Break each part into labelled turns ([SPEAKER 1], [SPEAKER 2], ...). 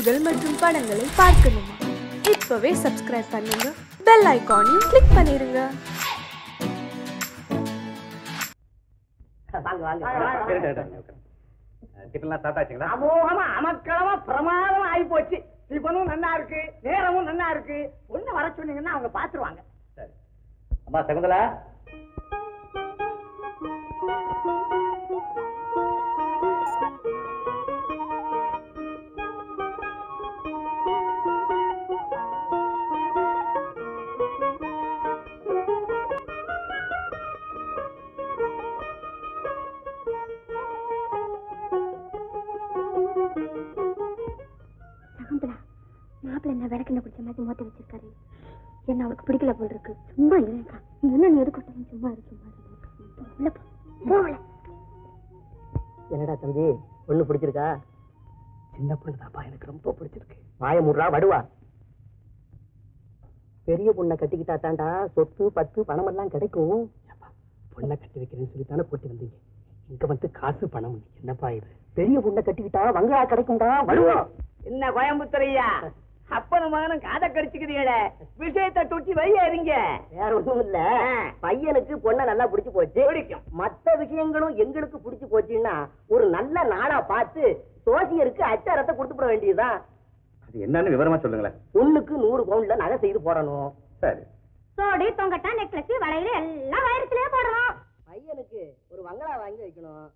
[SPEAKER 1] நிகழ்ச்சிகள் மற்றும் படங்களை பார்க்கணுமா இப்பவே சப்ஸ்கிரைப் பண்ணுங்க பெல் ஐகானையும் கிளிக் பண்ணிருங்க
[SPEAKER 2] வாங்க வாங்க
[SPEAKER 3] டிஃபன்லாம் சாப்பிட்டாச்சுங்களா
[SPEAKER 2] அமோகமா அமக்களமா பிரமாதமா ஆகி போச்சு டிஃபனும் நல்லா இருக்கு நேரமும் நல்லா இருக்கு ஒண்ணு வர சொன்னீங்கன்னா அவங்க பாத்துருவாங்க
[SPEAKER 3] சரி அம்மா சகுந்தலா
[SPEAKER 4] சகுந்தலா மாப்பிள்ளை என்ன விளக்கெண்ண பிடிச்ச மாதிரி மொத்த வச்சிருக்காரு என்ன அவருக்கு பிடிக்கல போல் இருக்கு சும்மா இருக்கா நீ என்ன நீ எதுக்கட்டும் சும்மா இரு சும்மா இரு உள்ள போ போகல
[SPEAKER 2] என்னடா தம்பி ஒண்ணு பிடிச்சிருக்கா சின்ன பொண்ணுதாப்பா எனக்கு ரொம்ப பிடிச்சிருக்கு வாய முடுறா வடுவா பெரிய பொண்ணை கட்டிக்கிட்டா தாண்டா சொத்து பத்து பணம் எல்லாம் கிடைக்கும் பொண்ணை கட்டி வைக்கிறேன்னு சொல்லி தானே போட்டு வந்தீங்க இங்க வந்து காசு பணம் என்னப்பா இது பெரிய பொண்ணை கட்டிக்கிட்டா வங்களா கிடைக்கும்டா வடுவா
[SPEAKER 5] என்ன கோயம்புத்தூரையா அப்பனும் மகனும் காதை கடிச்சுக்கிறீங்களே விஷயத்தை தொட்டி வைய இருங்க
[SPEAKER 2] வேற ஒண்ணும் இல்ல பையனுக்கு பொண்ணை நல்லா பிடிச்சு போச்சு பிடிக்கும் மத்த விஷயங்களும் எங்களுக்கு பிடிச்சு போச்சுன்னா ஒரு நல்ல நாளா பார்த்து சோசியருக்கு அச்சாரத்தை கொடுத்துட வேண்டியதுதான்
[SPEAKER 3] அது என்னன்னு விவரமா சொல்லுங்களேன்
[SPEAKER 2] பொண்ணுக்கு நூறு பவுண்ட்ல நகை செய்து போடணும்
[SPEAKER 3] சரி
[SPEAKER 4] சோடி தொங்கட்டா நெக்லஸ் வளையல் எல்லாம் வயிறுலயே போடணும்
[SPEAKER 2] பையனுக்கு ஒரு வங்களா வாங்கி வைக்கணும்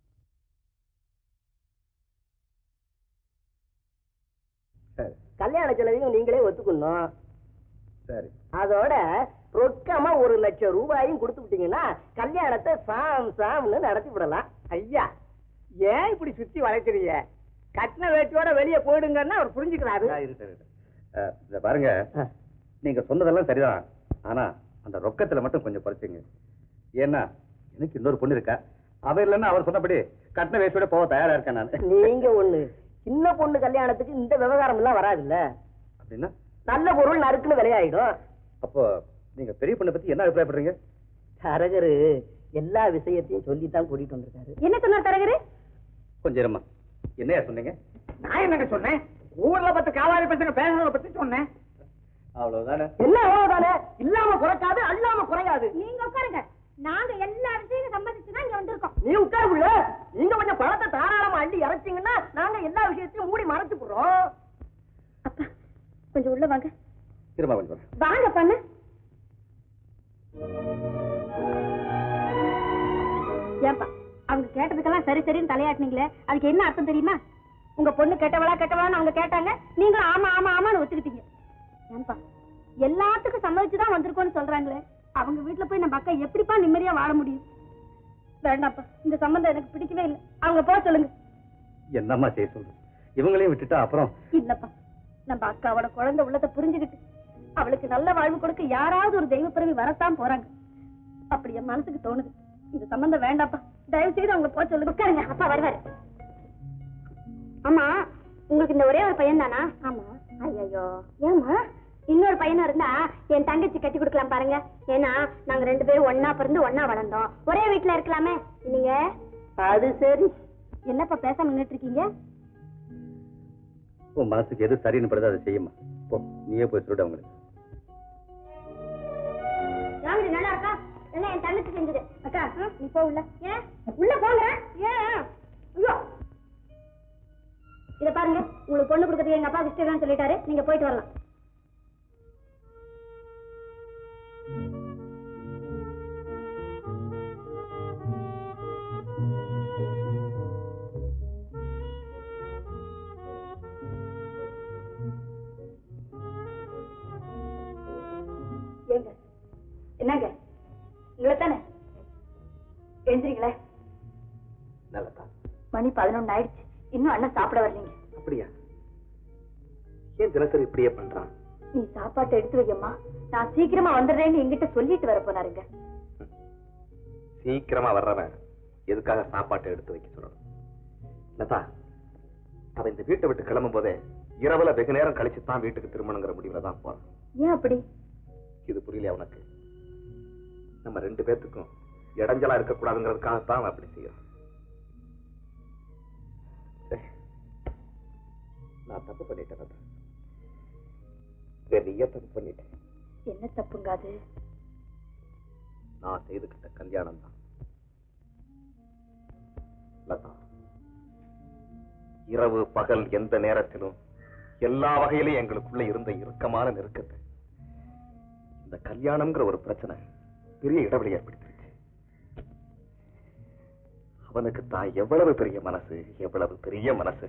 [SPEAKER 3] சரி
[SPEAKER 2] கல்யாண செலவையும் நீங்களே ஒத்துக்கணும்
[SPEAKER 3] சரி
[SPEAKER 2] அதோட ரொக்கமா ஒரு லட்சம் ரூபாயும் கொடுத்து விட்டீங்கன்னா கல்யாணத்தை சாம் சாம்னு நடத்தி விடலாம்
[SPEAKER 5] ஐயா ஏன் இப்படி சுத்தி வளைக்கிறீங்க கட்டின வேட்டியோட வெளியே போயிடுங்கன்னா அவர் புரிஞ்சுக்கிறாரு
[SPEAKER 3] ஆ, இரு, சரி, இரு. அஹ், இத பாருங்க நீங்க சொன்னதெல்லாம் சரிதான் ஆனா அந்த ரொக்கத்துல மட்டும் கொஞ்சம் குறைச்சிங்க ஏன்னா எனக்கு இன்னொரு பொண்ணு இருக்கா அவ இல்லைன்னா அவர் சொன்னபடி கட்டின வயசோட போக தயாரா இருக்கேன் நான்
[SPEAKER 2] நீங்க ஒண்ணு சின்ன பொண்ணு கல்யாணத்துக்கு இந்த விவகாரம் எல்லாம் வராதுல்ல
[SPEAKER 3] அப்படின்னா
[SPEAKER 2] நல்ல பொருள் நறுக்குன்னு விலையாயிடும்
[SPEAKER 3] அப்போ நீங்க பெரிய பொண்ணை பத்தி என்ன அபிப்பிராயப்படுறீங்க
[SPEAKER 2] தரகரு எல்லா விஷயத்தையும் சொல்லித்தான் கூட்டிட்டு வந்திருக்காரு
[SPEAKER 4] என்ன சொன்னார் தரகரு
[SPEAKER 3] கொஞ்சம் இருமா என்னையா சொன்னீங்க
[SPEAKER 5] நான் என்னங்க சொன்னேன் ஊர்ல பத்து காவாரி பசங்க பேசுறத பத்தி சொன்னேன்
[SPEAKER 3] அவ்வளவுதானே
[SPEAKER 2] என்ன அவ்வளவுதானே இல்லாம குறைக்காது அல்லாம குறையாது
[SPEAKER 4] நீங்க உட்காருங்க நாங்க எல்லா விஷயத்தையும் சம்மதிச்சு தான் இங்க வந்திருக்கோம்
[SPEAKER 2] நீ உட்காருக்குள்ள நீங்க கொஞ்சம் பணத்தை தாராளமா அள்ளி இறைச்சீங்கன்னா நாங்க எல்லா விஷயத்தையும் மூடி மறைச்சு போடுறோம்
[SPEAKER 4] அப்பா கொஞ்சம் உள்ள வாங்க
[SPEAKER 3] இருமா கொஞ்சம்
[SPEAKER 4] வாங்க பண்ணு ஏன்பா அவங்க கேட்டதுக்கெல்லாம் சரி சரின்னு தலையாட்டினீங்களே அதுக்கு என்ன அர்த்தம் தெரியுமா உங்க பொண்ணு கெட்டவளா கெட்டவளான்னு அவங்க கேட்டாங்க நீங்களும் ஆமா ஆமா ஆமான்னு ஒத்துக்கிட்டீங்க ஏன்பா எல்லாத்துக்கும் சம்மதிச்சுதான் வந்திருக்கோம்னு சொல்றாங்களே அவங்க வீட்டுல போய் நம்ம அக்கா எப்படிப்பா நிம்மதியா வாழ முடியும் வேண்டாப்பா இந்த சம்பந்தம் எனக்கு பிடிக்கவே இல்லை அவங்க போக சொல்லுங்க
[SPEAKER 3] என்னம்மா செய்ய சொல்லு இவங்களையும் விட்டுட்டா அப்புறம்
[SPEAKER 4] இல்லப்பா நம்ம அக்காவோட குழந்தை உள்ளத்தை புரிஞ்சுக்கிட்டு அவளுக்கு நல்ல வாழ்வு கொடுக்க யாராவது ஒரு தெய்வ பிறவி வரத்தான் போறாங்க அப்படி என் மனசுக்கு தோணுது இந்த சம்பந்தம் வேண்டாப்பா தயவு செய்து அவங்க போக சொல்லுங்க உட்காருங்க அப்பா வருவாரு ஆமா உங்களுக்கு இந்த ஒரே ஒரு பையன் தானா ஆமா ஐயோ ஏமா இன்னொரு பையனும் இருந்தா என் தங்கச்சி கட்டி கொடுக்கலாம் பாருங்க ஏன்னா நாங்க ரெண்டு பேரும் ஒன்னா பிறந்து ஒன்னா வளர்ந்தோம் ஒரே வீட்டுல இருக்கலாமே நீங்க
[SPEAKER 2] அது சரி
[SPEAKER 4] என்னப்பா பேசாம நின்னுட்டு இருக்கீங்க
[SPEAKER 3] உன் மனசுக்கு எது சரின்னு படுதோ அதை செய்யுமா போ நீயே போய் சொல்லிட்டு அவங்களுக்கு
[SPEAKER 4] ராமடி நல்லா இருக்கா எல்லாம் என் தங்கச்சி செஞ்சது அக்கா நீ போ உள்ள ஏன் உள்ள போங்க ஏன் ஐயோ இத பாருங்க உங்களுக்கு பொண்ணு கொடுக்கறதுக்கு எங்க அப்பா இஷ்டம் சொல்லிட்டாரு நீங்க போயிட்டு வரலாம் ஏங்க என்னங்க உங்களை தானே எழுந்திரீங்களே
[SPEAKER 3] நல்லதா
[SPEAKER 4] மணி பதினொன்னு ஆயிடுச்சு இன்னும் அண்ணன் சாப்பிட வரலீங்க
[SPEAKER 3] அப்படியா ஏன் தினசரி இப்படியே பண்றான்
[SPEAKER 4] நீ சாப்பாட்டை எடுத்து வையம்மா நான் சீக்கிரமா வந்துடுறேன்னு என்கிட்ட சொல்லிட்டு வர போனாருங்க
[SPEAKER 3] சீக்கிரமா வர்றவன் எதுக்காக சாப்பாட்டை எடுத்து வைக்க சொல்லணும் லதா அவன் இந்த வீட்டை விட்டு கிளம்பும் போதே இரவுல வெகு நேரம் கழிச்சு தான் வீட்டுக்கு திரும்பணுங்கிற முடிவுல தான் போறான்
[SPEAKER 4] ஏன் அப்படி
[SPEAKER 3] இது புரியல உனக்கு நம்ம ரெண்டு பேத்துக்கும் இடைஞ்சலா இருக்கக்கூடாதுங்கிறதுக்காகத்தான் அவன் அப்படி செய்யறான் சரி. நான் தப்பு பண்ணிட்டேன் லதா பெரிய தப்பு பண்ணிட்டேன்
[SPEAKER 4] என்ன தப்புங்க அது
[SPEAKER 3] நான் செய்துகிட்ட கல்யாணம் தான் லதா இரவு பகல் எந்த நேரத்திலும் எல்லா வகையிலும் எங்களுக்குள்ள இருந்த இறுக்கமான நெருக்கத்தை இந்த கல்யாணம்ங்கிற ஒரு பிரச்சனை பெரிய இடைவெளி ஏற்படுத்திருச்சு அவனுக்கு தான் எவ்வளவு பெரிய மனசு எவ்வளவு பெரிய மனசு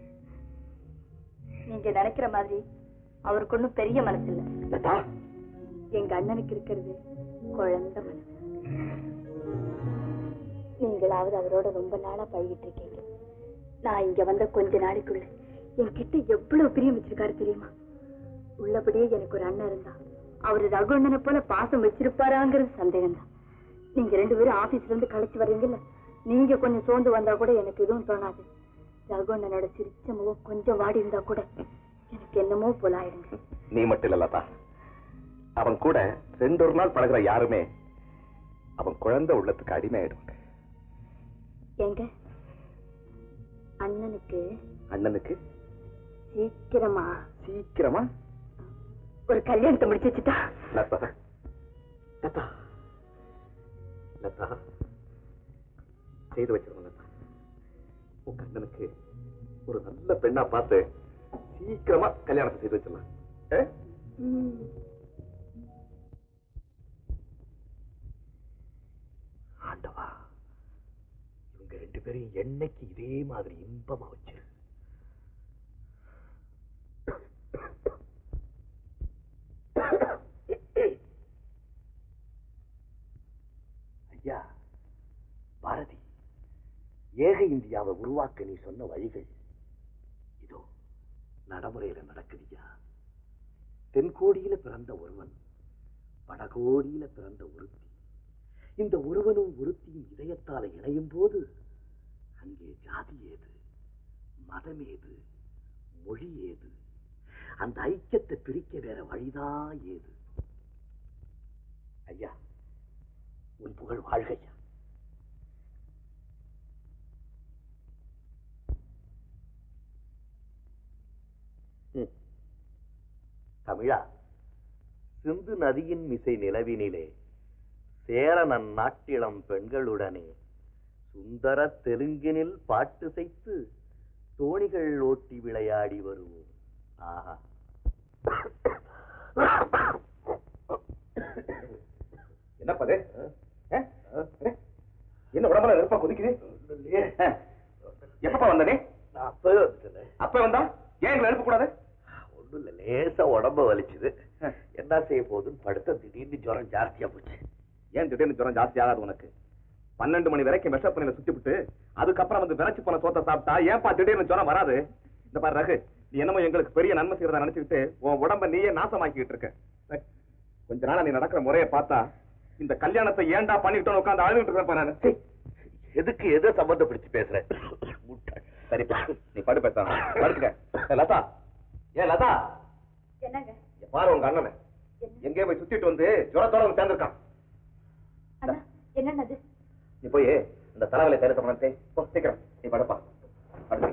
[SPEAKER 4] நீங்க நினைக்கிற மாதிரி அவருக்கு ஒண்ணும் பெரிய மனசு இல்ல
[SPEAKER 3] லதா
[SPEAKER 4] எங்க அண்ணனுக்கு இருக்கிறது குழந்தை மனசு நீங்களாவது அவரோட ரொம்ப நாளா பழகிட்டு இருக்கீங்க நான் இங்க வந்த கொஞ்ச நாளைக்குள்ள என்கிட்ட எவ்வளவு பிரியம் வச்சிருக்காரு தெரியுமா உள்ளபடியே எனக்கு ஒரு அண்ணன் இருந்தா அவரு ரகுண்ணனை போல பாசம் வச்சிருப்பாராங்கிறது சந்தேகம் தான் நீங்க ரெண்டு பேரும் ஆபீஸ்ல இருந்து கழிச்சு வர்றீங்கல்ல நீங்க கொஞ்சம் சோர்ந்து வந்தா கூட எனக்கு எதுவும் தோணாது ரகுண்ணனோட சிரிச்ச முகம் கொஞ்சம் வாடி இருந்தா கூட எனக்கு என்னமோ போல ஆயிடுங்க
[SPEAKER 3] நீ மட்டும் இல்ல லதா அவன் கூட ரெண்டு ஒரு நாள் பழகுற யாருமே அவன் குழந்தை உள்ளத்துக்கு அடிமை ஆயிடுவாங்க
[SPEAKER 4] எங்க அண்ணனுக்கு
[SPEAKER 3] அண்ணனுக்கு
[SPEAKER 4] சீக்கிரமா
[SPEAKER 3] சீக்கிரமா
[SPEAKER 4] ஒரு கல்யாணத்தை முடிச்சு வச்சுட்டா
[SPEAKER 3] லதா லதா லதா செய்து வச்சிருவோம் லதா உன் கண்ணனுக்கு ஒரு நல்ல பெண்ணா பார்த்து சீக்கிரமா கல்யாணத்தை செய்து வச்சிடலாம் ஏ? ஆண்டவா இவங்க ரெண்டு பேரையும் என்னைக்கு இதே மாதிரி இன்பமா வச்சிரு ஐயா பாரதி ஏக இந்தியாவை உருவாக்க நீ சொன்ன வழிகள் இதோ நடைமுறையில நடக்குதுயா தென்கோடியில பிறந்த ஒருவன் வடகோடியில பிறந்த ஒருத்தி இந்த ஒருவனும் ஒருத்தியும் இதயத்தால இணையும் போது அங்கே ஜாதி ஏது மதம் ஏது மொழி ஏது அந்த ஐக்கியத்தை பிரிக்க வேற வழிதான் ஏது ஐயா உன் புகழ் வாழ்க ஐயா ம். தமிழா சிந்து நதியின் மிசை நிலவினிலே சேரணன் நாட்டிளம் பெண்களுடனே சுந்தர தெலுங்கினில் பாட்டு செய்து தோணிகள் ஓட்டி விளையாடி வருவோம் ஆஹா என்னப்பது என்ன உடம்புல நெருப்பா கொதிக்குது எப்பப்பா வந்த நீ
[SPEAKER 6] அப்பவே வந்துட்டேன்
[SPEAKER 3] அப்ப வந்தா ஏன் எங்களை எழுப்ப கூடாது
[SPEAKER 6] ஒண்ணும் இல்ல லேசா உடம்ப வலிச்சுது என்ன செய்ய போகுதுன்னு படுத்த திடீர்னு ஜுரம் ஜாஸ்தியா போச்சு
[SPEAKER 3] ஏன் திடீர்னு ஜுரம் ஜாஸ்தி ஆகாது உனக்கு பன்னெண்டு மணி வரைக்கும் விஷ பண்ணில சுத்தி விட்டு அதுக்கப்புறம் வந்து விரைச்சு போன சோத்தை சாப்பிட்டா ஏன்பா திடீர்னு ஜுரம் வராது இந்த பாரு ரகு நீ என்னமோ எங்களுக்கு பெரிய நன்மை செய்யறதா நினைச்சுக்கிட்டு உன் உடம்ப நீயே நாசமாக்கிட்டு இருக்க டேய், கொஞ்ச நாளா நீ நடக்கிற முறையை பார்த்தா இந்த கல்யாணத்தை ஏன்டா பண்ணிக்கிட்டோன்னு உட்காந்து அழுதுட்டு இருப்பேன் நான்
[SPEAKER 6] சீ, எதுக்கு எதை சம்பந்தப்படுத்தி பேசுற முட்டாள்.
[SPEAKER 3] சரிப்பா நீ படு பேசாம படுத்துக்க ஏய், லதா ஏன் லதா
[SPEAKER 4] என்னங்க
[SPEAKER 3] இங்க பாரு உங்க அண்ணனை எங்கேயோ போய் சுத்திட்டு வந்து ஜுரத்தோட வந்து சேர்ந்திருக்கான்
[SPEAKER 4] அண்ணா என்னன்னது
[SPEAKER 3] நீ போய் இந்த தலைவலை பேர பண்ணே போ சீக்கிரம் நீ படுப்பா படுங்க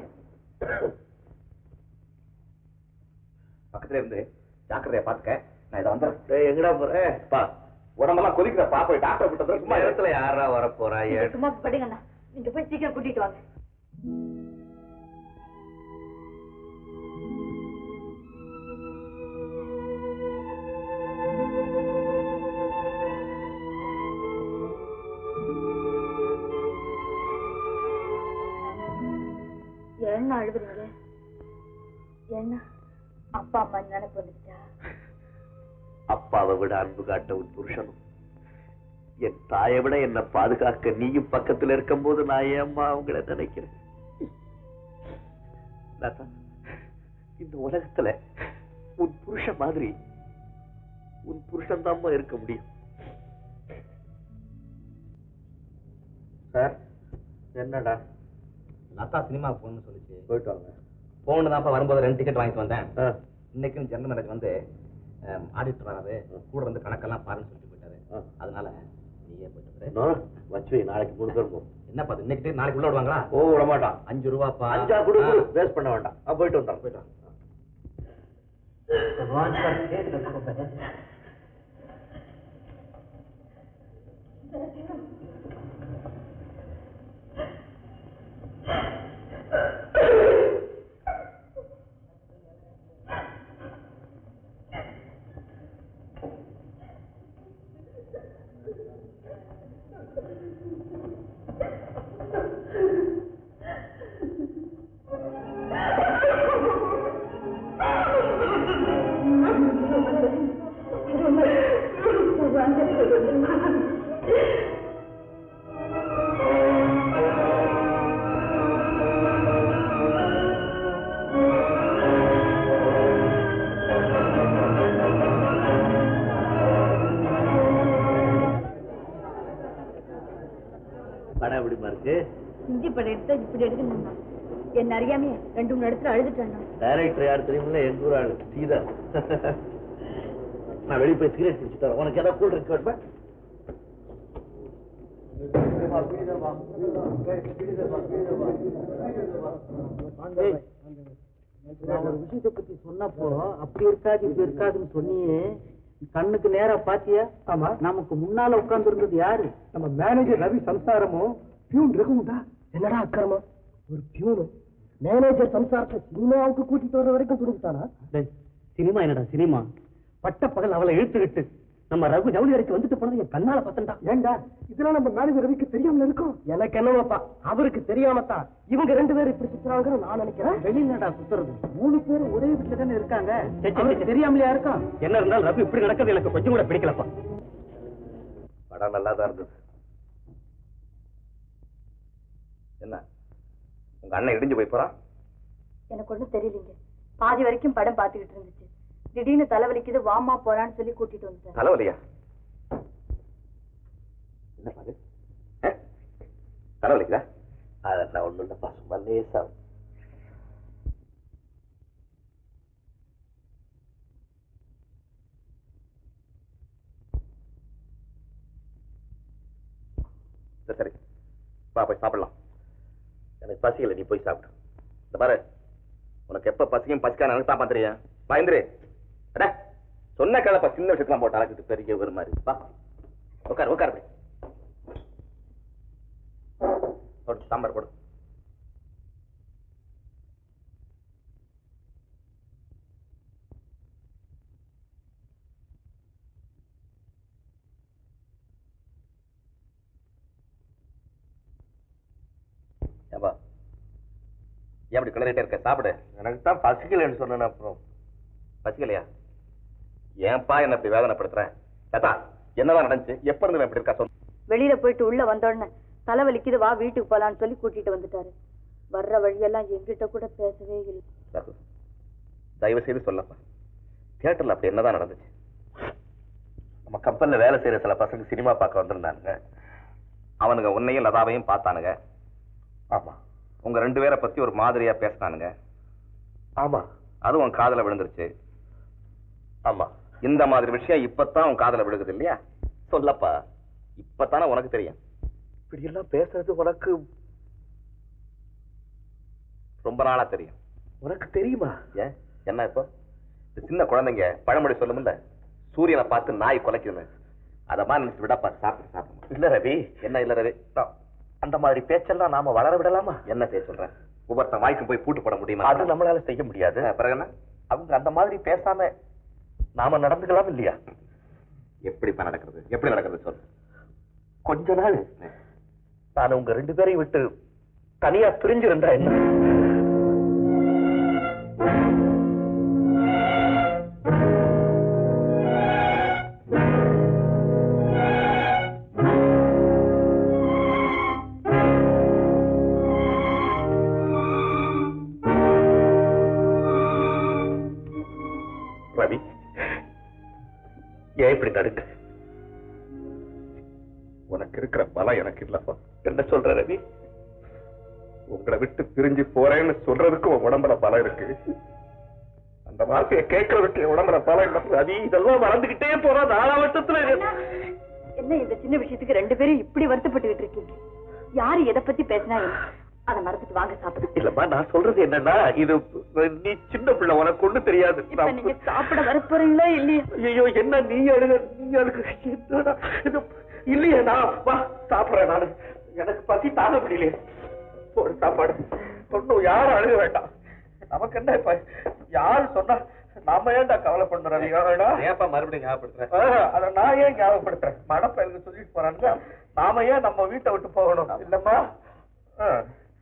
[SPEAKER 3] பக்கத்துல இருந்து ஜாக்கிரதையா பாத்துக்க நான் இதை வந்துடுறேன்
[SPEAKER 6] டேய், எங்கடா போற
[SPEAKER 3] பா உடம்பெல்லாம் கொதிக்கிறப்பா போய் டாக்டர் கிட்ட போய்
[SPEAKER 6] சும்மா
[SPEAKER 3] சும்மா
[SPEAKER 6] இடத்துல யாரா வர போறா
[SPEAKER 4] நீங்க சும்மா படுங்க அண்ணா நீங்க போய் சீக்கிரம் கூட்டிட்டு வாங்க என்ன அழுகுறீங்க என்ன அப்பா அம்மா நினைப்பு வந்துச்சா
[SPEAKER 6] அப்பாவை விட அன்பு காட்ட உன் புருஷனும் என் தாயை விட என்னை பாதுகாக்க நீயும் பக்கத்துல இருக்கும்போது நான் ஏம்மா அவங்கள நினைக்கிறேன் லதா, இந்த உலகத்துல உன் புருஷன் மாதிரி உன் புருஷன் இருக்க முடியும்
[SPEAKER 3] சார்
[SPEAKER 6] என்னடா
[SPEAKER 3] லதா சினிமா போகணும்னு சொல்லிச்சு
[SPEAKER 6] போயிட்டு வாங்க
[SPEAKER 3] போகணும் தான் வரும்போது ரெண்டு டிக்கெட் வாங்கிட்டு வந்தேன்
[SPEAKER 6] ஆ,
[SPEAKER 3] இன்னைக்கும் ஜெனரல் மேனேஜ் வந்து ஆடிட்டர் வராது கூட வந்து கணக்கெல்லாம் பாருன்னு சொல்லிட்டு போயிட்டாரு
[SPEAKER 6] ஆ.
[SPEAKER 3] அதனால நீயே போயிட்டு
[SPEAKER 6] வச்சு நாளைக்கு மூணு பேர் போ
[SPEAKER 3] என்னப்பா அது இன்னைக்கு நாளைக்கு உள்ள விடுவாங்களா
[SPEAKER 6] ஓ விட மாட்டான்
[SPEAKER 3] அஞ்சு ரூபாப்பா
[SPEAKER 6] அஞ்சா கொடு கொடு வேஸ்ட் பண்ண வேண்டாம் ஆ, போயிட்டு வந்தான் போயிட்டு படம் எப்படிமா இருக்கு
[SPEAKER 4] ஹிந்தி படம் எடுத்தா இப்படி எடுக்கணும்னா என்ன அறியாமே ரெண்டு மூணு இடத்துல அழுதுட்டேன்
[SPEAKER 6] டைரக்டர் யார் தெரியுமில்ல எங்க ஊர் ஆளு சீதா நான் வெளியே போய் சிகரெட் பிடிச்சிட்டு வரேன் உனக்கு ஏதாவது கூல் ட்ரிங்க் வேணுமா
[SPEAKER 2] நான் ஒரு விஷயத்தை பத்தி சொன்னப்போ அப்படி இருக்காது இப்படி இருக்காதுன்னு சொன்னியே கண்ணுக்கு நேரா பாத்தியா ஆமா நமக்கு முன்னால உட்கார்ந்து இருந்தது யாரு நம்ம மேனேஜர் ரவி சம்சாரமும் பியூன் ரகுமுதா என்னடா அக்கிரமம் ஒரு பியூனு மேனேஜர் சம்சாரத்தை சினிமாவுக்கு கூட்டிட்டு வர வரைக்கும் துணிஞ்சுட்டானா சினிமா என்னடா சினிமா பட்ட பகல் அவளை இழுத்துக்கிட்டு நம்ம ரகு ஜவுளி அறைக்கு வந்துட்டு போனது என் கண்ணால பத்தண்டா ஏண்டா இதெல்லாம் நம்ம மேனேஜர் ரவிக்கு தெரியாமல இருக்கும் எனக்கு என்னவாப்பா அவருக்கு தெரியாமத்தான் இவங்க ரெண்டு பேரும் இப்படி சுத்துறாங்கன்னு நான் நினைக்கிறேன் வெளியிலடா சுத்துறது மூணு பேர் ஒரே வீட்டுல தானே இருக்காங்க அவருக்கு தெரியாமலையா இருக்கும் என்ன இருந்தாலும் ரவி இப்படி நடக்கிறது எனக்கு கொஞ்சம் கூட பிடிக்கலப்பா
[SPEAKER 3] படம் நல்லா தான் இருந்தது என்ன உங்க அண்ணன் இடிஞ்சு போய் போறான்
[SPEAKER 4] எனக்கு ஒண்ணும் தெரியலீங்க பாதி வரைக்கும் படம் பார்த்துக்கிட்டு இருந்துச்சு திடீர்னு தலைவலிக்குது வாமா போறான்னு சொல்லி கூட்டிட்டு வந்துட்டேன்
[SPEAKER 3] தலைவலியா என்ன பாரு தலைவலிக்குதா
[SPEAKER 6] அதெல்லாம் ஒண்ணும் இல்லப்பா சும்மா லேசா
[SPEAKER 3] சரி சரி வா போய் சாப்பிடலாம்
[SPEAKER 6] எனக்கு பசிக்கல நீ போய் சாப்பிடு
[SPEAKER 3] இந்த பாரு உனக்கு எப்ப பசிக்கும் பசிக்கான எனக்கு தான் தெரியும் பயந்துரு அட சொன்ன கிளப்ப சின்ன விஷயத்தெல்லாம் போட்டு அழைச்சிட்டு பெரிய ஒரு மாதிரி வா உட்கார் உட்கார் அப்படி போடு, சாம்பார் போடு ஏப்பா ஏன் அப்படி கிளறிட்டே இருக்க சாப்பிடு
[SPEAKER 6] எனக்கு தான் பசிக்கலன்னு சொன்னேன் அப்புறம்
[SPEAKER 3] பசிக்கலையா ஏன்பா என்ன இப்படி வேதனைப்படுத்துறேன் ஏத்தா என்னதான் நடந்துச்சு எப்ப இருந்து இவன் இப்படி இருக்கா சொல்லு
[SPEAKER 4] வெளியில போயிட்டு உள்ள வந்தோடனே தலைவலிக்குது வா வீட்டுக்கு போலான்னு சொல்லி கூட்டிட்டு வந்துட்டாரு வர்ற வழியெல்லாம் எங்கிட்ட கூட பேசவே இல்லை
[SPEAKER 3] ரகு, தயவு செய்து சொல்லப்பா தியேட்டர்ல அப்படி என்னதான் நடந்துச்சு
[SPEAKER 6] நம்ம கப்பல்ல வேலை செய்யற சில பசங்க சினிமா பார்க்க வந்திருந்தானுங்க
[SPEAKER 3] அவனுங்க உன்னையும் லதாவையும் பார்த்தானுங்க
[SPEAKER 6] ஆமா
[SPEAKER 3] உங்க ரெண்டு பேரை பத்தி ஒரு மாதிரியா பேசினானுங்க
[SPEAKER 6] ஆமா
[SPEAKER 3] அது உன் காதுல விழுந்துருச்சு
[SPEAKER 6] ஆமா
[SPEAKER 3] இந்த மாதிரி விஷயம் இப்பதான் உன் காதுல விழுகுது இல்லையா சொல்லப்பா இப்பதானே உனக்கு தெரியும்
[SPEAKER 6] இப்படி எல்லாம் பேசுறது உனக்கு
[SPEAKER 3] ரொம்ப நாளா தெரியும்
[SPEAKER 6] உனக்கு தெரியுமா
[SPEAKER 3] ஏன் என்ன இப்போ இந்த சின்ன குழந்தைங்க பழமொழி சொல்லுமில்ல சூரியனை பார்த்து நாய் குலைக்குதுன்னு அத மாதிரி நினைச்சு விடப்பா சாப்பிட்டு சாப்பிடு
[SPEAKER 6] இல்ல ரவி
[SPEAKER 3] என்ன இல்ல ரவி
[SPEAKER 6] நான் அந்த மாதிரி பேச்செல்லாம் நாம வளர விடலாமா
[SPEAKER 3] என்ன செய்ய சொல்றேன் ஒவ்வொருத்தன் வாய்க்கும் போய் பூட்டு போட முடியுமா
[SPEAKER 6] அது நம்மளால செய்ய முடியாது
[SPEAKER 3] ஆ, பிறகு என்ன
[SPEAKER 6] அவங்க அந்த மாதிரி பேசாம நாம நடந்துக்கலாம் இல்லையா
[SPEAKER 3] எப்படி நடக்கிறது எப்படி நடக்கிறது சொல்லு
[SPEAKER 6] கொஞ்ச நாள் நான் உங்க ரெண்டு பேரையும் விட்டு தனியா பிரிஞ்சிருந்தா என்ன ரவி ஏன் இப்படி நடுக்க
[SPEAKER 3] உனக்கு இருக்கிற பலம் எனக்கு இல்லப்பா
[SPEAKER 6] என்ன சொல்ற ரவி
[SPEAKER 3] உங்களை விட்டு பிரிஞ்சு போறேன்னு சொல்றதுக்கு உன் உடம்புல பலம் இருக்கு அந்த வார்த்தையை கேட்கறதுக்கு என் உடம்புல பலம் இல்ல
[SPEAKER 6] ரவி இதெல்லாம் வளர்ந்துகிட்டே போறோம் நாலாவட்டத்துல
[SPEAKER 4] என்ன இந்த சின்ன விஷயத்துக்கு ரெண்டு பேரும் இப்படி வருத்தப்பட்டுக்கிட்டு இருக்கீங்க யாரு எதை பத்தி பேசினா என்ன அதை மறந்துட்டு வாங்க சாப்பிடுங்க
[SPEAKER 6] இல்லம்மா நான் சொல்றது என்னன்னா இது நீ சின்ன பிள்ளை உனக்கு ஒண்ணு தெரியாது
[SPEAKER 4] இப்ப நீங்க சாப்பிட வர போறீங்களா இல்லையா
[SPEAKER 6] ஐயோ என்ன நீ அழுக நீ அழுக என்னடா இது இல்லையே நான் வா சாப்பிடுறேன் நானு எனக்கு பசி தாங்க முடியல ஒரு சாப்பாடு ஒன்னும் யாரும் அழுக வேண்டாம் நமக்கு என்ன இப்ப யாரு சொன்னா நாம ஏன்டா கவலைப்படுறோம் யாரடா
[SPEAKER 3] ஏப்பா மறுபடியும் ஞாபகப்படுத்துறேன்
[SPEAKER 6] ஆஹ், அத நான் ஏன் ஞாபகப்படுத்துறேன் மடப்பயலுக்கு சொல்லிட்டு போறாங்க நாம ஏன் நம்ம வீட்டை விட்டு போகணும் இல்லம்மா ஆஹ்.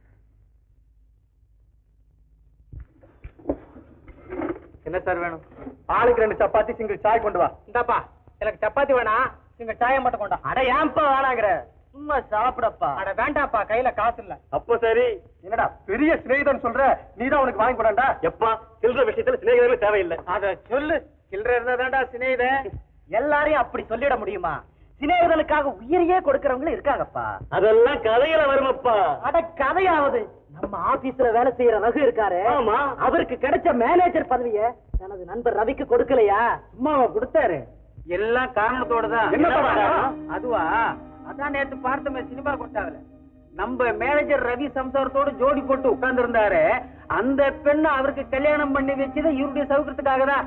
[SPEAKER 2] என்ன சார் வேணும் ஆளுக்கு ரெண்டு சப்பாத்தி சிங்கிள் சாய் கொண்டு வா இந்தாப்பா எனக்கு சப்பாத்தி வேணாம் சிங்கிள் சாயை மட்டும் கொண்டா அட ஏன்பா வேணாங்கிற சும்மா சாப்பிடப்பா அட வேண்டாப்பா கையில காசு இல்ல
[SPEAKER 6] அப்ப சரி
[SPEAKER 2] என்னடா பெரிய சிநேகிதன் சொல்ற நீதான் உனக்கு வாங்கி கொடாண்டா
[SPEAKER 6] எப்பா சில்லற விஷயத்துல சிநேகிதர்கள் தேவையில்லை
[SPEAKER 2] அத சொல்லு சில்லற இருந்தாதான்டா சிநேகிதன் எல்லாரையும் அப்படி சொல்லிட முடியுமா சிநேகிதனுக்காக உயிரையே கொடுக்கறவங்களும் இருக்காங்கப்பா
[SPEAKER 6] அதெல்லாம் கதையில வருமப்பா
[SPEAKER 2] அட கதையாவது நம்ம ஆபீஸ்ல வேலை செய்யற ரகு இருக்காரு
[SPEAKER 6] ஆமா.
[SPEAKER 2] அவருக்கு கிடைச்ச மேனேஜர் பதவிய தனது நண்பர் ரவிக்கு கொடுக்கலையா சும்மாவா கொடுத்தாரு எல்லாம் காரணத்தோட தான்
[SPEAKER 6] என்ன காரணம்?
[SPEAKER 2] அதுவா அதான் நேத்து பார்த்தோமே சினிமா கொட்டாவில நம்ம மேனேஜர் ரவி சம்சாரத்தோட ஜோடி போட்டு உட்கார்ந்து இருந்தாரு அந்த பெண்ணை அவருக்கு கல்யாணம் பண்ணி வச்சது இவருடைய சௌகரியத்துக்காக தான்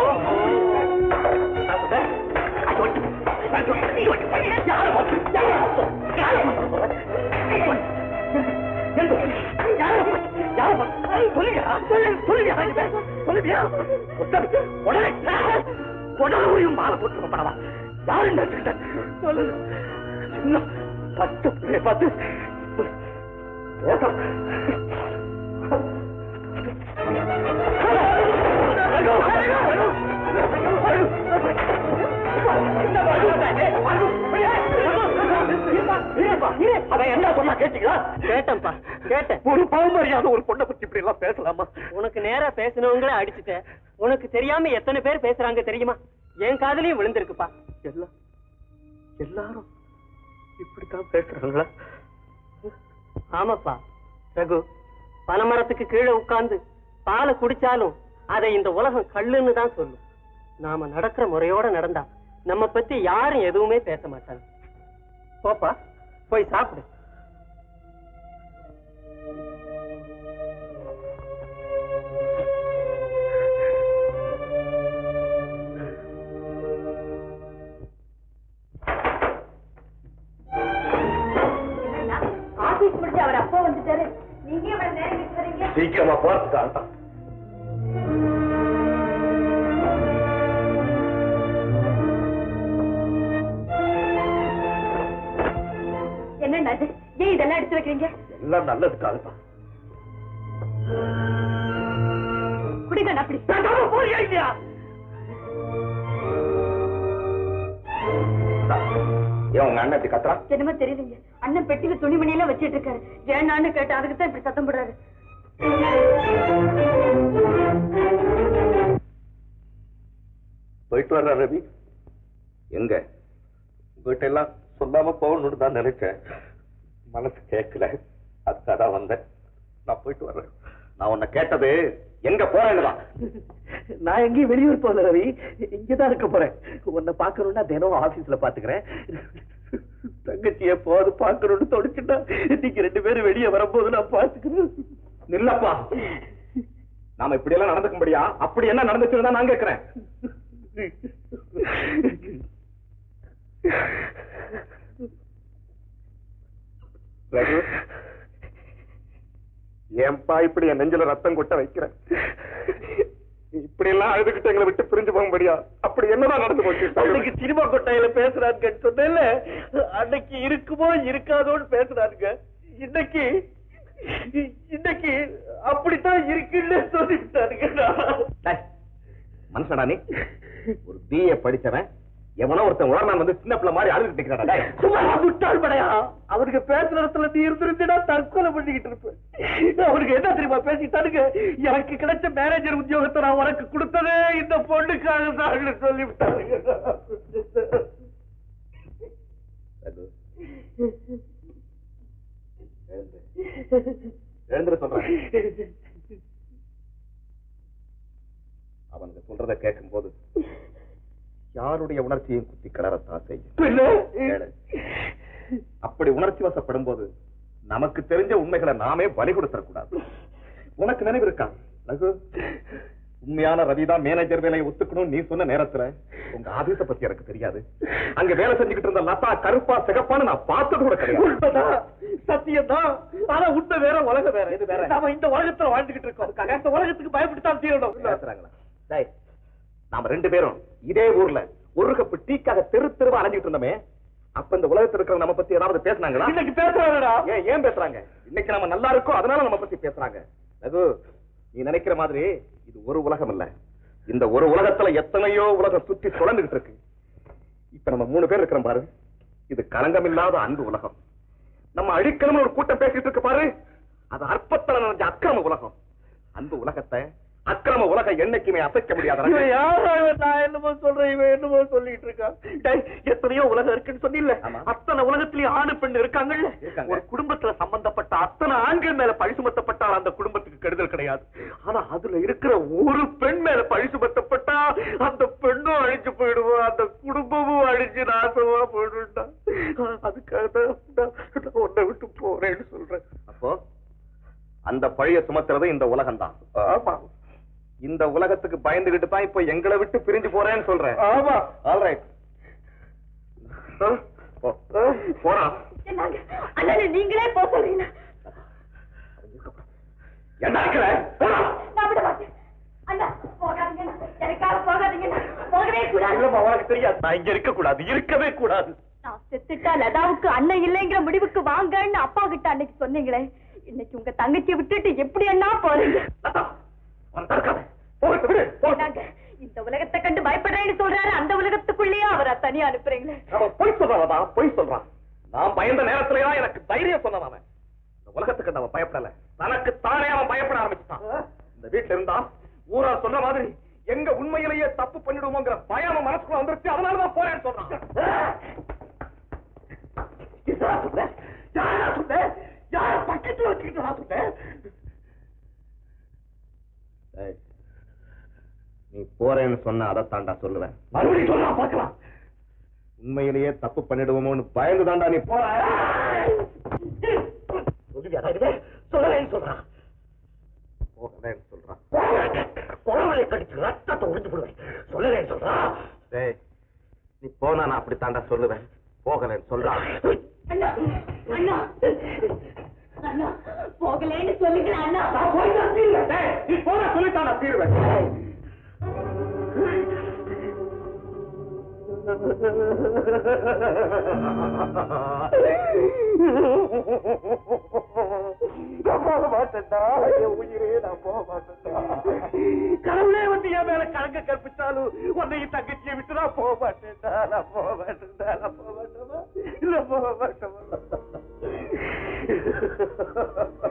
[SPEAKER 6] மாலை போட்டு படவா யாரு சொல்லு சின்ன பத்து பிள்ளைய பார்த்து பேச அவன் என்ன சொன்னா கேட்டீங்களா
[SPEAKER 2] கேட்டேன்ப்பா கேட்டேன்
[SPEAKER 6] ஒரு பாவமரியாதை ஒரு பொண்ணை பத்தி இப்படி எல்லாம் பேசலாமா
[SPEAKER 2] உனக்கு நேரா பேசினவங்களே அடிச்சுட்டேன் உனக்கு தெரியாம எத்தனை பேர் பேசுறாங்க தெரியுமா என் காதலையும் விழுந்திருக்குப்பா
[SPEAKER 6] எல்லாம் எல்லாரும் இப்படித்தான் பேசுறாங்களா
[SPEAKER 2] ஆமாப்பா ரகு பனைமரத்துக்கு கீழே உட்கார்ந்து பாலை குடிச்சாலும் அதை இந்த உலகம் கல்லுன்னு தான் சொல்லும் நாம நடக்கிற முறையோட நடந்தா நம்ம பத்தி யாரும் எதுவுமே பேச மாட்டாங்க போப்பா போய் சாப்பிடு
[SPEAKER 4] ஆபீஸ் முடிச்சு அவர் அப்பா வந்துட்டாரு நீங்க இவ்வளவு நேரம் விட்டு வரீங்க
[SPEAKER 6] சீக்கிரமா போறதுக்காக
[SPEAKER 4] என்ன அது ஏன் இதெல்லாம் எடுத்து வைக்கிறீங்க
[SPEAKER 6] எல்லாம் நல்லதுக்காக தான்
[SPEAKER 4] குடிங்க அப்படி
[SPEAKER 6] போறியா இல்லையா ஏன் உங்க அண்ணன் இப்படி கத்துறான்
[SPEAKER 4] என்னமோ தெரியலங்க அண்ணன் பெட்டியில துணிமணி எல்லாம் வச்சிட்டு இருக்காரு ஏன்னான்னு கேட்டேன் அதுக்கு தான் இப்படி சத்தம் போடுறாரு
[SPEAKER 6] போயிட்டு வர்ற ரவி எங்க உங்ககிட்ட எல்லாம் சொல்லாம போகணும்னு தான் நினைச்சேன் மனசு கேட்கல அதுக்காக தான் வந்தேன் நான் போயிட்டு வர்றேன் நான் உன்னை கேட்டது எங்க போறேன்னுதான் நான் எங்கேயும் வெளியூர் போகல ரவி இங்கதான் இருக்க போறேன் உன்னை பாக்கணும்னா தினம் ஆபீஸ்ல பாத்துக்கிறேன் தங்கச்சி எப்போது பாக்கணும்னு தொடிச்சுட்டா நீங்க ரெண்டு பேரும் வெளியே வரும்போது நான் பாத்துக்கிறேன்
[SPEAKER 3] நில்லப்பா நாம இப்படி எல்லாம் நடந்துக்கும்படியா அப்படி என்ன நடந்துச்சுன்னு தான் நான் கேட்கிறேன்
[SPEAKER 6] ரகு ஏன்பா இப்படி என் நெஞ்சில ரத்தம் கொட்ட வைக்கிற இப்படி எல்லாம் அழுதுகிட்டு எங்களை விட்டு பிரிஞ்சு போக முடியா அப்படி என்னதான் நடந்து போச்சு அன்னைக்கு சினிமா கொட்டாயில பேசுறாருங்க சொன்னேன்ல அன்னைக்கு இருக்குமோ இருக்காதோன்னு பேசுறாருங்க இன்னைக்கு இன்னைக்கு அப்படித்தான் இருக்குன்னு சொல்லிவிட்டாருங்க
[SPEAKER 3] டேய், மனுஷனா நீ ஒரு பிஏ படிச்சவன் எவனோ ஒருத்தன் உடனே வந்து சின்ன பிள்ளை மாதிரி அழுதுட்டு நிக்கிறாடா டேய்.
[SPEAKER 6] சும்மா முட்டாள் படையா அவருக்கு பேசுற இடத்துல நீ இருந்திருந்தா தற்கொலை பண்ணிக்கிட்டு இருப்பேன் அவருக்கு என்ன தெரியுமா பேசிட்டானுங்க எனக்கு கிடைச்ச மேனேஜர் உத்தியோகத்தை நான் உனக்கு கொடுத்ததே இந்த பொண்ணுக்காக தான் சொல்லிவிட்டாருங்க
[SPEAKER 3] ரகு. எழுந்து. எழுந்துரு சொல்றேன் அவனுக்கு சொல்றத கேட்கும் போது
[SPEAKER 6] யாருடைய உணர்ச்சியையும் குத்தி கிளறத்தான் செய்யும் கேளு. அப்படி உணர்ச்சி வசப்படும் போது நமக்கு தெரிஞ்ச உண்மைகளை நாமே பலி கொடுத்துடக்கூடாது உனக்கு நினைவு இருக்கா ரகு உண்மையான ரவிதான் மேனேஜர் வேலையை ஒத்துக்கணும் நீ சொன்ன நேரத்துல உங்க ஆபீஸ பத்தி எனக்கு தெரியாது அங்க வேலை செஞ்சுக்கிட்டு இருந்த லதா கருப்பா சிகப்பான்னு நான் பார்த்தது கூட கிடையாது
[SPEAKER 2] உண்மைதான் சத்தியம் தான் ஆனா உண்மை வேற உலகம் வேற இது வேற நாம இந்த உலகத்துல வாழ்ந்துகிட்டு இருக்கோம் இந்த உலகத்துக்கு பயப்பட்டுத்தான் தீரணும்
[SPEAKER 6] பேசுறாங்களா டேய், நாம ரெண்டு பேரும் இதே ஊர்ல ஒரு கப்பு டீக்காக தெரு தெருவா அலைஞ்சிட்டு இருந்தோமே அப்ப இந்த உலகத்துல இருக்கிற நம்ம பத்தி ஏதாவது பேசுனாங்களா
[SPEAKER 2] இன்னைக்கு பேசுறாங்கடா
[SPEAKER 6] ஏன் ஏன் பேசுறாங்க இன்னைக்கு நம்ம நல்லா இருக்கோம் அதனால நம்ம பத்தி பேசுறாங்க ரகு நீ நினைக்கிற மாதிரி இது ஒரு உலகம் இல்ல இந்த ஒரு உலகத்துல எத்தனையோ உலகம் சுத்தி சுழந்துகிட்டு இருக்கு இப்ப நம்ம மூணு பேர் இருக்கிறோம் பாரு இது களங்கம் இல்லாத அன்பு உலகம் நம்ம அழிக்கணும்னு ஒரு கூட்டம் பேசிட்டு இருக்கு பாரு அது அற்பத்தல நினைஞ்ச அக்கிரம உலகம் அன்பு உலகத்தை அக்கிரம உலகம் என்னைக்குமே அசைக்க முடியாத ரகு.
[SPEAKER 2] இவன் யாரா இவன்? நான் என்னமோ சொல்றேன் இவன் என்னமோ சொல்லிட்டு இருக்கான் டேய், எத்தனையோ உலகம் இருக்குன்னு சொன்னில்ல
[SPEAKER 6] ஆமா.
[SPEAKER 2] அத்தனை உலகத்திலயும் ஆணு பெண் இருக்காங்கல்ல
[SPEAKER 6] இருக்காங்க.
[SPEAKER 2] ஒரு குடும்பத்துல சம்பந்தப்பட்ட அத்தனை ஆண்கள் மேல பழி சுமத்தப்பட்டால் அந்த குடும்பத்துக்கு கெடுதல் கிடையாது ஆனா அதுல இருக்கிற ஒரு பெண் மேல பழி சுமத்தப்பட்டா அந்த பெண்ணும் அழிஞ்சு போயிடுவோம் அந்த குடும்பமும் அழிஞ்சு நாசமா போயிடும்டா அதுக்காக தான் நான் நான் உன்னை விட்டு போறேன்னு சொல்றேன்
[SPEAKER 6] அப்போ அந்த பழிய சுமத்துறது இந்த உலகம் தான்
[SPEAKER 2] ஆமா
[SPEAKER 6] இந்த உலகத்துக்கு பயந்துகிட்டு தான் இப்போ எங்களை விட்டு பிரிஞ்சு போறேன்னு சொல்றேன்
[SPEAKER 2] ஆமா
[SPEAKER 6] ஆல்ரைட் போறா
[SPEAKER 4] என்னங்க அண்ணா நீங்களே போக சொல்றீங்க
[SPEAKER 6] என்ன இருக்கிற போடா
[SPEAKER 4] நான் விட மாட்டேன் அண்ணா போகாதீங்க எனக்காக போகாதீங்க போகவே கூடாது
[SPEAKER 2] இல்லம்மா உனக்கு தெரியாது நான் இங்க இருக்க கூடாது இருக்கவே கூடாது
[SPEAKER 4] நான் செத்துட்டா லதாவுக்கு அண்ணன் இல்லைங்கிற முடிவுக்கு வாங்கன்னு அப்பா கிட்ட அன்னைக்கு சொன்னீங்களே இன்னைக்கு உங்க தங்கச்சியை விட்டுட்டு எப்படி அண்ணா போறீங்க
[SPEAKER 6] லதா, அவனை தடுக்காத. போகட்டும், விடு, போகட்டும்.
[SPEAKER 4] என்னங்க, இந்த உலகத்தை கண்டு பயப்படுறேன்னு சொல்றாரு அந்த உலகத்துக்குள்ளேயே அவரை தனியா அனுப்புறீங்களே
[SPEAKER 6] அவன் பொய் சொல்றான் லதா, பொய் சொல்றான் நான் பயந்த நேரத்துலயா எனக்கு தைரியம் சொன்னான் அவன் இந்த உலகத்துக்கு அவன் பயப்படல தனக்கு தானே அவன் பயப்பட ஆரம்பிச்சுட்டான் இந்த வீட்டுல இருந்தா ஊரா சொன்ன மாதிரி எங்க உண்மையிலேயே தப்பு பண்ணிடுவோங்கிற பயம் அவன் மனசுக்குள்ள வந்துருச்சு அதனாலதான் போறேன்னு சொல்றான்
[SPEAKER 2] யாரா சொன்ன யாரா சொன்ன யார பக்கத்துல வச்சுக்கிட்டு நான் சொன்னேன்
[SPEAKER 6] ஏய், நீ போறேன்னு சொன்ன அதை தாண்டா சொல்லுவேன்
[SPEAKER 2] மறுபடியும் சொல்றா பார்க்கலாம்
[SPEAKER 6] உண்மையிலேயே தப்பு பண்ணிடுவோமோன்னு பயந்து தாண்டா நீ போற
[SPEAKER 2] சொல்லுவியாடா இதுவே சொல்லலைன்னு சொல்றான்
[SPEAKER 6] போகலன்னு சொல்றான்
[SPEAKER 2] குழந்தையை கடிச்சு ரத்தத்தை உறிஞ்சு போடுவேன் சொல்லலைன்னு சொல்றான்
[SPEAKER 6] டேய் நீ போனா நான் அப்படி தாண்டா சொல்லுவேன் போகலன்னு சொல்றான்
[SPEAKER 4] அண்ணா அண்ணா அண்ணா போகலேன்னு சொல்லுங்களேன் அண்ணா
[SPEAKER 2] நான் போய் தான் தீருவேன்.
[SPEAKER 6] டேய், நீ போன சொல்லித்தான் நான் தீருவேன்
[SPEAKER 2] நான் போக மாட்டேன்டா என் உயிரே நான் போக மாட்டேன்டா கடவுளே வந்து என் மேல கலங்க கற்பிச்சாலும் உன்னையும் தங்கச்சியை விட்டு நான் போக மாட்டேன்டா நான் போக மாட்டேன்டா நான் போக மாட்டேமா இல்ல போக மாட்டேமா